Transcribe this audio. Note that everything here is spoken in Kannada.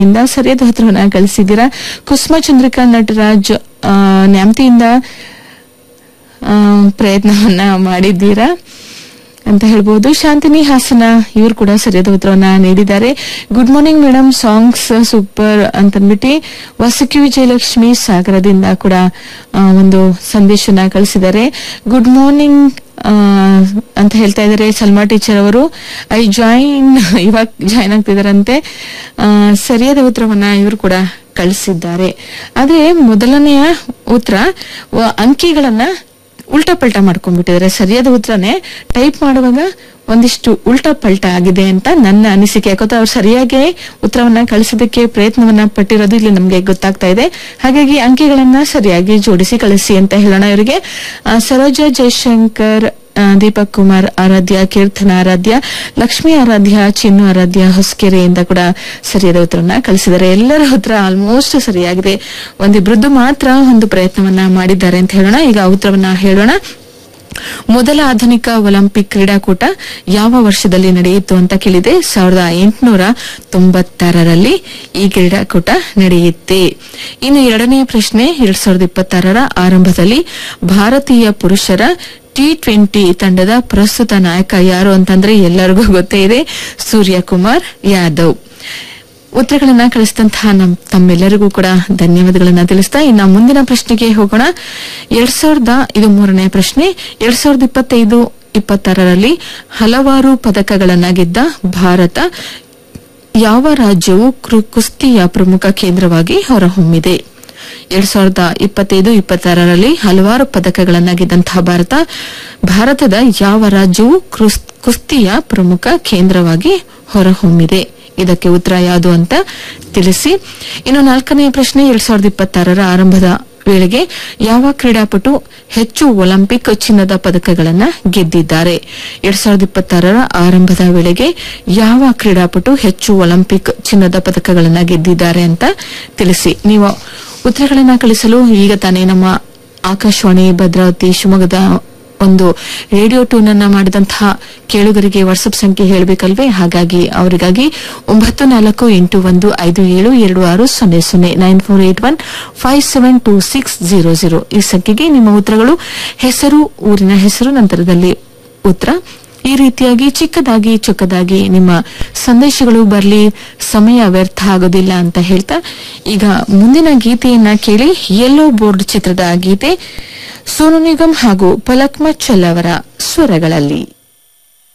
ಇಂದ ಸರಿಯಾದ ಉತ್ತರವನ್ನ ಕಳಿಸಿದ್ದೀರಾ ಕುಸುಮ ಚಂದ್ರಿಕಾ ನಟರಾಜ್ ಆ, ನ್ಯಾಮತಿಯಿಂದ ಆ, ಪ್ರಯತ್ನವನ್ನ ಮಾಡಿದ್ದೀರಾ ಅಂತ ಹೇಳ್ಬೋದು ಶಾಂತಿನಿ ಹಾಸನ ಇವರು ಕೂಡ ಸರಿಯಾದ ಉತ್ತರವನ್ನ ನೀಡಿದ್ದಾರೆ good morning madam songs super ಅಂತಂದ್ಬಿಟ್ಟು ವಸಕಿ ವಿಜಯಲಕ್ಷ್ಮಿ ಸಾಗರದಿಂದ ಕೂಡ ಆ, ಒಂದು ಸಂದೇಶನ ಕಳಿಸಿದ್ದಾರೆ ಗುಡ್ ಮಾರ್ನಿಂಗ್ ಅಂತ ಹೇಳ್ತಾ ಇದ್ದಾರೆ ಸಲ್ಮಾ ಟೀಚರ್ ಅವರು ಐ ಜಾಯಿನ್ ಇವಾಗ ಜಾಯಿನ್ ಆಗ್ತಿದಾರಂತೆ ಆ, ಸರಿಯಾದ ಉತ್ತರವನ್ನ ಇವರು ಕೂಡ ಕಳಿಸಿದ್ದಾರೆ ಆದ್ರೆ ಮೊದಲನೆಯ ಉತ್ತರ ವ- ಅಂಕಿಗಳನ್ನ ಉಲ್ಟಾ ಪಲ್ಟಾ ಮಾಡ್ಕೊಂಡ್ಬಿಟ್ಟಿದ್ದಾರೆ ಸರಿಯಾದ ಉತ್ತರನೇ ಟೈಪ್ ಮಾಡುವಾಗ ಒಂದಿಷ್ಟು ಉಲ್ಟಾ ಪಲ್ಟಾ ಆಗಿದೆ ಅಂತ ನನ್ನ ಅನಿಸಿಕೆ ಯಾಕಂದ್ರೆ ಅವ್ರು ಸರಿಯಾಗಿ ಉತ್ತರವನ್ನ ಕಳಿಸೋದಕ್ಕೆ ಪ್ರಯತ್ನವನ್ನ ಪಟ್ಟಿರೋದು ಇಲ್ಲಿ ನಮ್ಗೆ ಗೊತ್ತಾಗ್ತಾ ಇದೆ ಹಾಗಾಗಿ ಅಂಕಿಗಳನ್ನ ಸರಿಯಾಗಿ ಜೋಡಿಸಿ ಕಳಿಸಿ ಅಂತ ಹೇಳೋಣ ಇವರಿಗೆ ಆ, ಸರೋಜಾ ಜಯಶಂಕರ್ ಆ, ದೀಪಕ್ ಕುಮಾರ್ ಆರಾಧ್ಯ ಕೀರ್ತನ ಆರಾಧ್ಯ ಲಕ್ಷ್ಮೀ ಆರಾಧ್ಯ ಚಿನ್ನು ಆರಾಧ್ಯ ಹೊಸಕೆರೆಯಿಂದ ಕೂಡ ಸರಿಯಾದ ಉತ್ತರವನ್ನ ಕಳಿಸಿದ್ದಾರೆ ಎಲ್ಲರ ಉತ್ತರ ಆಲ್ಮೋಸ್ಟ್ ಸರಿಯಾಗಿದೆ ಒಂದಿಬ್ರದ್ದು ಮಾತ್ರ ಒಂದು ಪ್ರಯತ್ನವನ್ನ ಮಾಡಿದ್ದಾರೆ ಅಂತ ಹೇಳೋಣ ಈಗ ಉತ್ತರವನ್ನ ಹೇಳೋಣ ಮೊದಲ ಆಧುನಿಕ ಒಲಿಂಪಿಕ್ ಕ್ರೀಡಾಕೂಟ ಯಾವ ವರ್ಷದಲ್ಲಿ ನಡೆಯಿತು ಅಂತ ಕೇಳಿದೆ ಸಾವಿರದ ಎಂಟುನೂರ ತೊಂಬತ್ತಾರರಲ್ಲಿ ಈ ಕ್ರೀಡಾಕೂಟ ನಡೆಯುತ್ತೆ ಇನ್ನು ಎರಡನೇ ಪ್ರಶ್ನೆ ಎರಡ್ ಸಾವಿರದ ಇಪ್ಪತ್ತಾರರ ಆರಂಭದಲ್ಲಿ ಭಾರತೀಯ ಪುರುಷರ ಟಿ ಟ್ವೆಂಟಿ ತಂಡದ ಪ್ರಸ್ತುತ ನಾಯಕ ಯಾರು ಅಂತಂದ್ರೆ ಎಲ್ಲರಿಗೂ ಗೊತ್ತೇ ಇದೆ ಸೂರ್ಯಕುಮಾರ್ ಯಾದವ್ ಉತ್ತರಗಳನ್ನ ಕಳಿಸಿದಂತಹ ನಮ್ ತಮ್ಮೆಲ್ಲರಿಗೂ ಕೂಡ ಧನ್ಯವಾದಗಳನ್ನ ತಿಳಿಸ್ತಾ ಇನ್ನ ಮುಂದಿನ ಪ್ರಶ್ನೆಗೆ ಹೋಗೋಣ ಎರಡ್ ಸಾವಿರದ ಇದು ಮೂರನೇ ಪ್ರಶ್ನೆ ಎರಡ್ ಸಾವಿರದ ಇಪ್ಪತ್ತೈದು ಇಪ್ಪತ್ತಾರರಲ್ಲಿ ಹಲವಾರು ಪದಕಗಳನ್ನ ಗೆದ್ದ ಭಾರತ ಯಾವ ರಾಜ್ಯವು ಕೃ- ಕುಸ್ತಿಯ ಪ್ರಮುಖ ಕೇಂದ್ರವಾಗಿ ಹೊರಹೊಮ್ಮಿದೆ ಎರಡ್ ಸಾವಿರದ ಇಪ್ಪತ್ತೈದು ಇಪ್ಪತ್ತಾರರಲ್ಲಿ ಹಲವಾರು ಪದಕಗಳನ್ನ ಗೆದ್ದಂತಹ ಭಾರತ ಭಾರತದ ಯಾವ ರಾಜ್ಯವು ಕ್ರುಸ್- ಕುಸ್ತಿಯ ಪ್ರಮುಖ ಕೇಂದ್ರವಾಗಿ ಹೊರಹೊಮ್ಮಿದೆ ಇದಕ್ಕೆ ಉತ್ತರ ಯಾವುದು ಅಂತ ತಿಳಿಸಿ ಇನ್ನು ನಾಲ್ಕನೆಯ ಪ್ರಶ್ನೆ ಎರಡ್ ಸಾವಿರದ ಇಪ್ಪತ್ತಾರರ ಆರಂಭದ ವೇಳೆಗೆ ಯಾವ ಕ್ರೀಡಾಪಟು ಹೆಚ್ಚು ಒಲಿಂಪಿಕ್ ಚಿನ್ನದ ಪದಕಗಳನ್ನ ಗೆದ್ದಿದ್ದಾರೆ ಎರಡ್ ಸಾವಿರದ ಇಪ್ಪತ್ತಾರರ ಆರಂಭದ ವೇಳೆಗೆ ಯಾವ ಕ್ರೀಡಾಪಟು ಹೆಚ್ಚು ಒಲಿಂಪಿಕ್ ಚಿನ್ನದ ಪದಕಗಳನ್ನ ಗೆದ್ದಿದ್ದಾರೆ ಅಂತ ತಿಳಿಸಿ ನೀವು ಉತ್ತರಗಳನ್ನ ಕಳಿಸಲು ಈಗ ತಾನೇ ನಮ್ಮ ಆಕಾಶವಾಣಿ ಭದ್ರಾವತಿ ಶಿವಮೊಗ್ಗದ ಒಂದು ರೇಡಿಯೋ ಟ್ಯೂನ್ ಅನ್ನ ಮಾಡಿದಂತಹ ಕೇಳುಗರಿಗೆ ವಾಟ್ಸ್ಆಪ್ ಸಂಖ್ಯೆ ಹೇಳಬೇಕಲ್ವೇ ಹಾಗಾಗಿ ಅವರಿಗಾಗಿ ಒಂಬತ್ತು ನಾಲ್ಕು ಎಂಟು ಒಂದು ಐದು ಏಳು ಎರಡು ಆರು ಸೊನ್ನೆ ಸೊನ್ನೆ nine four eight one five seven two six zero zero ಈ ಸಂಖ್ಯೆಗೆ ನಿಮ್ಮ ಉತ್ತರಗಳು ಹೆಸರು ಊರಿನ ಹೆಸರು ನಂತರದಲ್ಲಿ ಉತ್ತರ ಈ ರೀತಿಯಾಗಿ ಚಿಕ್ಕದಾಗಿ ಚೊಕ್ಕದಾಗಿ ನಿಮ್ಮ ಸಂದೇಶಗಳು ಬರಲಿ ಸಮಯ ವ್ಯರ್ಥ ಆಗೋದಿಲ್ಲ ಅಂತ ಹೇಳ್ತಾ ಈಗ ಮುಂದಿನ ಗೀತೆಯನ್ನ ಕೇಳಿ ಯೆಲ್ಲೋ ಬೋರ್ಡ್ ಚಿತ್ರದ ಗೀತೆ ಸೋನು ನಿಗಮ್ ಹಾಗೂ ಪಲಕ್ಮ ಚಲ್ ಅವರ ಸ್ವರಗಳಲ್ಲಿ